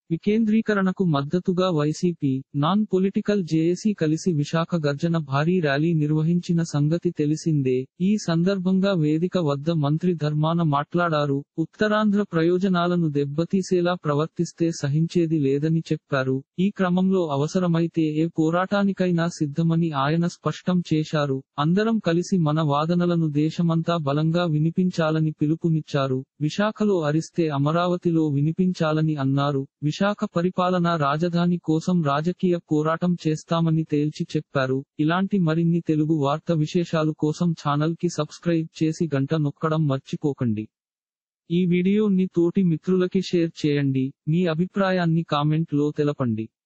వికేంద్రీకరణకు మద్దతుగా YCP non political JAC కలిసి విశాఖ గర్జన భారీ ర్యాలీ నిర్వహించిన సంగతి తెలిసిందే ఈ సందర్భంగా వేదిక వద్ద మంత్రి ధర్మాన మాట్లాడారు ఉత్తరాంధ్ర ప్రయోజనాలను దెబ్బతీసేలా ప్రవర్తిస్తే సహించేది లేదని చెప్పారు ఈ క్రమంలో అవసరమైతే ఏ పోరాటానికైనా సిద్ధమని ఆయన స్పష్టం చేశారు అందరం కలిసి మన వాదనలను దేశమంతా బలంగా వినిపించాలని పిలుపునిచ్చారు విశాఖలో అరిస్తే అమరావతిలో వినిపించాలని అన్నారు విశాఖ పరిపాలనా రాజధాని కోసం రాజకీయ పోరాటం చేస్తామని తేల్చి చెప్పారు ఇలాంటి మరిన్ని తెలుగు వార్త విశేషాలు కోసం ఛానల్ కి సబ్స్క్రైబ్ చేసి గంట నొక్కడం మర్చిపోకండి ఈ వీడియోని తోటి మిత్రులకి షేర్ చేయండి మీ అభిప్రాయాన్ని కామెంట్ లో తెలపండి